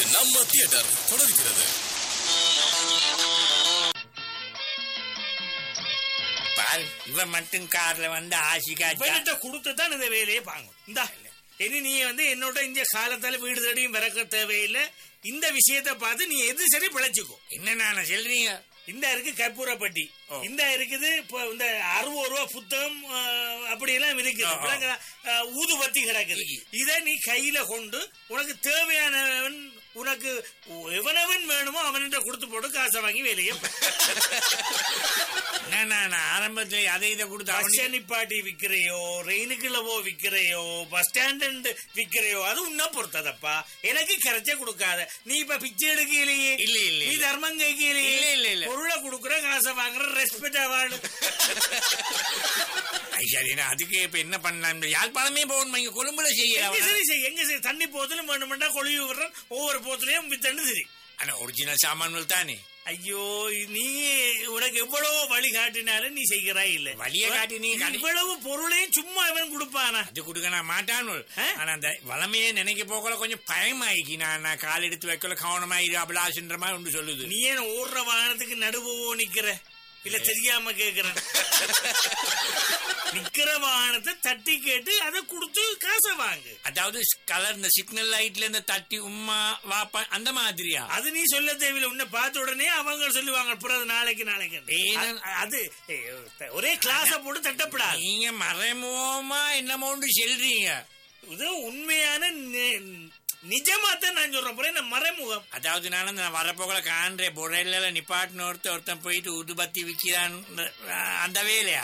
நம்ம தியேட்டர் தொடர்கிறது பாரு இவன் மட்டும் கார்ல வந்து ஆசிகா இவன்கிட்ட கொடுத்து தான் இந்த வேலையை வாங்கும் இந்தா இனி நீ வந்து என்னோட இந்த காலத்தால வீடு தேடியும் பிறக்க தேவையில்லை இந்த விஷயத்தை பார்த்து நீ எது சரி பிழைச்சுக்கோ என்ன நான் சொல்றீங்க இந்த இருக்கு கற்பூரப்பட்டி ஓ. இந்த இருக்குது இப்போ இந்த அறுபது ரூபா புத்தகம் அஹ், அப்படி எல்லாம் இருக்குது ஓ, ஓ. விளங்குதா? அஹ், ஊதுபத்தி கிடக்குது இ- இதை நீ கையில கொண்டு உனக்கு தேவையானவன் உனக்கு எவனவன் வேணுமோ அவன்கிட்ட கொடுத்து போட்டு காசை வாங்கி வேலையை பாரு. என்ன நான் ஆரம்பத்துல அதை இதை கொடுத்து பஸ் அவனுக்கு- நிப்பாட்டி விக்கிறையோ ரெயினுக்குள்ளவோ விக்கிறையோ பஸ் ஸ்டாண்ட் விக்கிறையோ அது உன்ன பொறுத்ததப்பா எனக்கு கரைச்சே கொடுக்காத நீ இப்ப பிச்சை எடுக்கலையே இல்ல, இல்ல, நீ இல்ல. தர்மம் கேட்கலையே இல்ல, இல்ல, இல்ல. பொருளை கொடுக்குற காசை வாங்குற ரெஸ்பெக்ட் அவார்டு ஐ, சரி நான் அதுக்கு இப்ப என்ன பண்ணலாம் யாழ்ப்பாணமே போகணும் இங்க கொழும்புல எங்க செய்யலாம் சரி சரி எங்க சரி தண்ணி போத்திலும் வேணுமெண்டா கொழுவி விடுறேன் ஒவ்வொரு போத்துலயும் வித்தண்டு சரி ஆனா ஒரிஜினல் சாமான்கள் தானே ஐயோ நீ உனக்கு எவ்வளவு வழி காட்டினாலும் நீ செய்கிறாய் இல்ல வழியை காட்டி நீ கடை- இவ்வளவு பொருளையும் சும்மா இவன் கொடுப்பானா அது கொடுக்க நான் மாட்டான் ஆ? ஆனா அந்த வளமையை நினைக்க போகல கொஞ்சம் பயமாயிக்கி நான் நான் கால் எடுத்து வைக்கல கவனமா இரு அபிலாஷன்ற மாதிரி ஒன்று சொல்லுது நீ ஏன் ஓடுற வாகனத்துக்கு நடுவோ நிக்கிற இல்ல தெரியாம கேக்குறேன் நிக்கிற வாகனத்தை தட்டி கேட்டு அதை கொடுத்து காசை வாங்கு அதாவது கலர் இந்த சிக்னல் லைட்ல இந்த தட்டி உம்மா வாப்பா அந்த மாதிரியா அது நீ சொல்ல தேவையில்லை உன்னை பார்த்த உடனே அவங்க சொல்லுவாங்க பிறகு நாளைக்கு நாளைக்கு ஏய், அ- அது ஏய், ஒரே கிளாஸ போட்டு தட்டப்படாது நீங்க மறைமுகமா என்னமோன்னு சொல்றீங்க இது உண்மையான நி- நிஜமாத்தான் நான் சொல்றேன் புரியுதா? என்ன மறைமுகம் அதாவது நான் நான் வரப்போகல காண்றேன் புறையில நிப்பாட்டின ஒருத்தன் ஒருத்தன் போயிட்டு உதுபத்தி விக்கிறான் அந்த வேலையா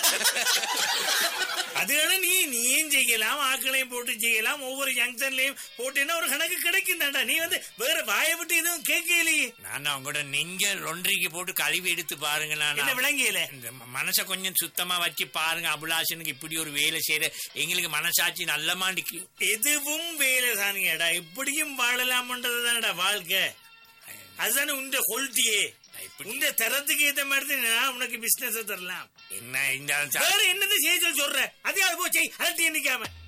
அதுகளை நீ நீயும் செய்யலாம் ஆக்களையும் போட்டு செய்யலாம் ஒவ்வொரு ஜங்ஷன்லயும் போட்டேன்னா ஒரு கணக்கு கிடைக்கும் தாண்டா நீ வந்து வேற வாயை விட்டு எதுவும் கேட்கலையே நான் அவங்களோட நெஞ்ச ரொன்றிக்கு போட்டு கழுவி எடுத்து பாருங்க என்ன நான் விளங்கியல இந்த ம- மனசை கொஞ்சம் சுத்தமா வச்சு பாருங்க அபிலாஷனுக்கு இப்படி ஒரு வேலை செய்யற எங்களுக்கு மனசாட்சி நல்ல மாண்டிக்கு எதுவும் வேலை தானுங்கடா இப்படியும் வாழலாம்ன்றது தானடா வாழ்க்கை அதுதானே உண்ட கொள்ட்டியே இப்படி உண்ட தரத்துக்கு ஏத்த மாதிரி தான் நான் உனக்கு பிசினஸ் தரலாம் என்ன இந்த வேற என்னது செய்ய சொல்லி சொல்ற அதையாவது போய் செய் அலட்டி நிக்காம